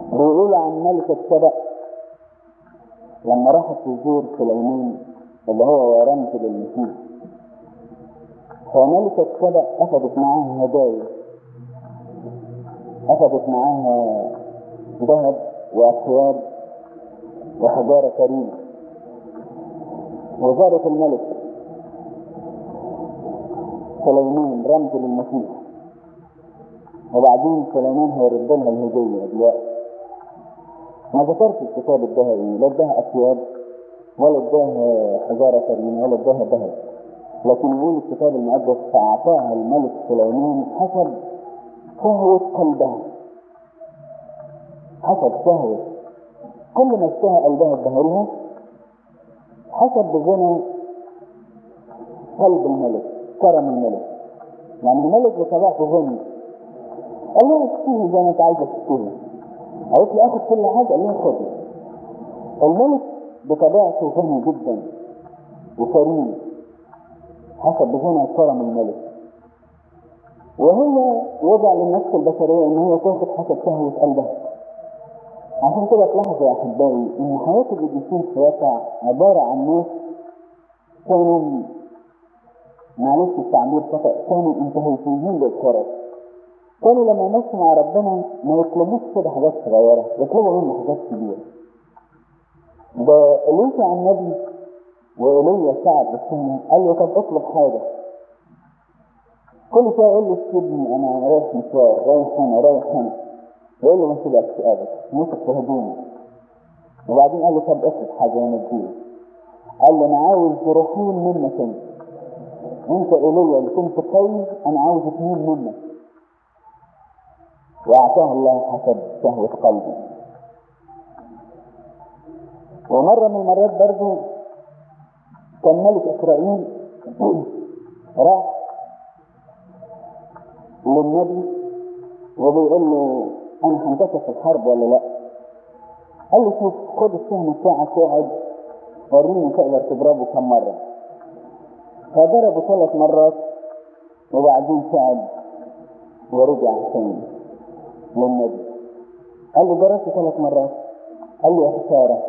بيقول عن ملكة سبأ لما راحت تزور سليمان اللي هو رمز للمسيح فملكة سبأ أخذت معاها هدايا أخذت معاها ذهب وأكواب وحجارة كريمة وزارة الملك سليمان رمز للمسيح وبعدين سليمان هيرد لها الهدية دلوقتي ما ذكرش الكتاب اداها ايه لا اداها اكواب ولا اداها حجارة كريمة ولا اداها ذهب لكن يقول الكتاب المقدس فأعطاها الملك سليمان حسب شهوة قلبها حسب شهوة كل ما اشتهى قلبها اداها لها حسب غنى قلب الملك كرم الملك يعني الملك بطبيعته غني قال لها اشتهي زي ما انت عايزه تشتهي قالت لي اخد كل حاجه قال لها خدي الملك بطبيعته غني جدا وكريم حسب غنى كرم الملك وهو وضع للنفس البشريه ان هي تاخد حسب شهوه قلبها عشان كده تلاحظوا يا احبائي ان حياه القديسين في واقع عباره عن ناس كانوا معلش التعبير خطا كانوا انتهيتيين للخرج كانوا لما يمشوا مع ربنا ما يطلبوش كده حاجات صغيره يطلبوا منه حاجات كبيره ده اليسع النبي وإيليا سعد الثاني قال له طب اطلب حاجه كل شويه يقول له سيبني انا رايح مشوار رايح هنا رايح هنا يقول له ما سيبكش ابدا مسك في هدومه وبعدين قال له طب اطلب حاجه وانا اديلك قال له انا عاوز جروحين منك انت انت ايليا اللي كنت قوي انا عاوز اثنين منك واعطاه الله حسب شهوة قلبه ومرة من المرات برضه كان ملك اسرائيل راح للنبي وبيقول له انا هنكشف الحرب ولا لا قال له شوف خد السهم بتاعك واقعد وريني تقدر تضربه كم مرة فضربه ثلاث مرات وبعدين قعد ورجع تاني للنبي قال له ضربت ثلاث مرات قال له يا خسارة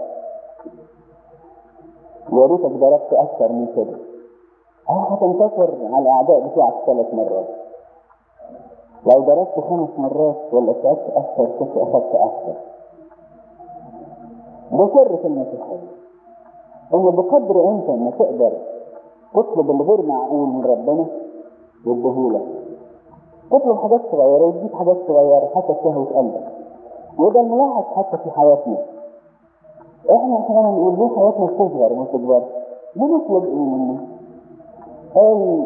يا ريتك ضربت أكثر من كده اه هتنتصر على الأعداء بتوعك ثلاث مرات لو ضربت خمس مرات ولا تعبت أكثر كنت أخذت أكثر ده سر في المسيحية إن بقدر أنت ما تقدر تطلب الغير معقول من ربنا يديهولك تطلب حاجات صغيرة وتجيب حاجات صغيرة حسب شهوة قلبك وده الملاحظ حتى في حياتنا احنا احيانا نقول ليه حياتنا بتصغر ما تكبرش بنطلب ايه منه؟ قال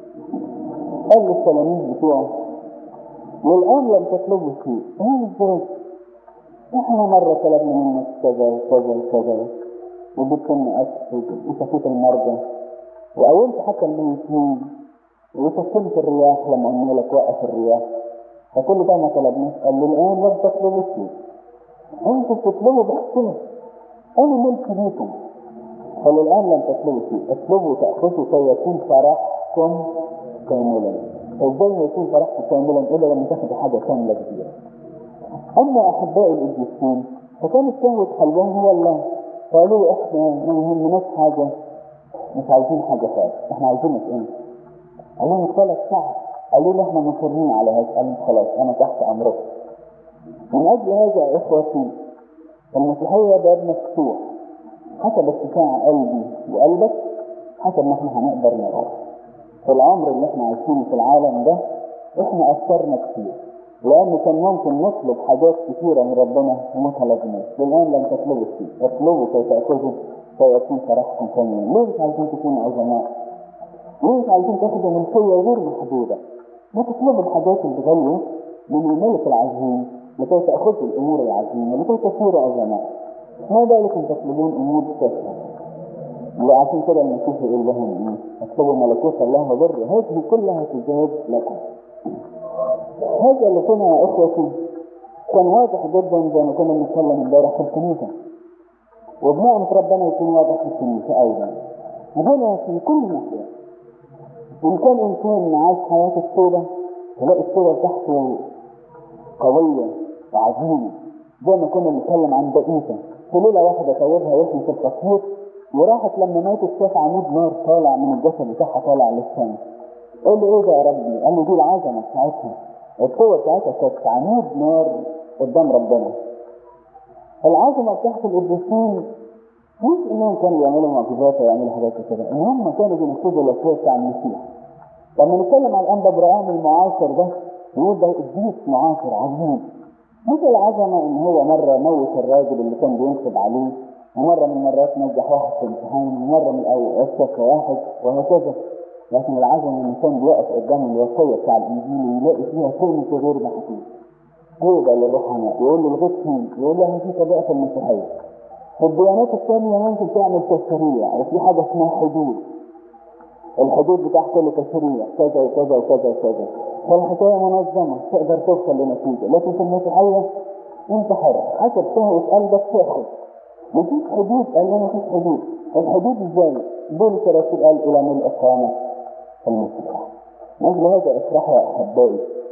قال للتلاميذ بتوعه والآن لم تطلبوا شيء ايه ازاي؟ احنا مرة طلبنا منك كذا وكذا وكذا وجبت لنا أكل وشفيت المرضى وقومت حتى الميتين وسكنت الرياح لما قلنا لك وقف الرياح فكل ده ما طلبناش قال له الآن لم تطلبوا شيء انتوا بتطلبوا بحسنا أنا ملك ليكم قال الآن لم تطلبوا شيء اطلبوا تأخذوا كي يكون فرحكم كاملا ازاي يكون فرحكم كاملا إلا لما تاخدوا حاجة كاملة كبيرة أما أحبائي القديسين فكانت شهوة قلبهم هو الله قالوا إحنا ما يهمناش حاجة مش عايزين حاجة خالص إحنا عايزينك أنت قال لهم ثلاث ساعات قالوا له إحنا مصرين على هذا قال خلاص أنا تحت أمرك من أجل هذا يا إخوتي المسيحية باب مفتوح حسب اتساع قلبي وقلبك حسب ما احنا هنقدر نروح في العمر اللي احنا عايشينه في العالم ده احنا أثرنا كتير لأن كان ممكن نطلب حاجات كتيرة من ربنا وما طلبناش والآن لم تطلبوا شيء اطلبوا كي تأخذوا كي يكون فرحكم كاملا ليه مش عايزين تكونوا عظماء؟ ليه مش عايزين تاخدوا ملكية غير محدودة؟ ما تطلبوا الحاجات الغالية من الملك العظيم لكي تأخذوا الأمور العظيمة لكي تصيروا عظماء ما بالكم تطلبون أمور تافهة وعشان كده المسيح يقول لهم ايه اطلبوا ملكوت الله وبره هذه كلها تزاد لكم هذا اللي كنا يا اخوتي كان واضح جدا زي ما كنا بنتكلم امبارح في الكنيسه وبنعمة ربنا يكون واضح في الكنيسه ايضا هنا في كل ناحيه ان كان انسان عايش حياه التوبه تلاقي التوبه بتاعته قويه وعظيمه زي ما كنا بنتكلم عن بقيته في ليله واحده طيبها واسمه في التصوير وراحت لما ماتت شاف عمود نار طالع من الجسد بتاعها طالع للسماء قال له ايه ده يا ربي؟ قال له دي العظمه بتاعتها القوه بتاعتها كانت عمود نار قدام ربنا العظمه بتاعت القديسين مش انهم كانوا يعملوا معجزات ويعملوا حاجات كده ان هم كانوا بينفذوا الوصيه بتاع المسيح لما نتكلم عن الانبا ابراهيم المعاصر ده نقول ده قديس معاصر عظيم مش العظمه ان هو مره موت الراجل اللي كان بينصب عليه ومره من المرات نجح واحد في امتحان ومره من الاوقات واحد وهكذا لكن العظمه ان كان بيقف قدام الوصيه بتاع الانجيل ويلاقي فيها كلمه غير محسوس هو ده اللي الروح يقول له الغيث فين؟ يقول له في طبيعه المسيحيه في الديانات الثانية ممكن تعمل تشريع وفي حاجة اسمها حدود الحدود بتاع كل تشريع كذا وكذا وكذا وكذا فالحكاية منظمة تقدر توصل لنتيجة لكن في المسيحية انت حر حسب شهوة قلبك تاخد مفيش حدود قال لنا مفيش حدود الحدود ازاي؟ بولس الرسول قال إلى ملء قامة المسيح نجل هذا افرحوا يا أحبائي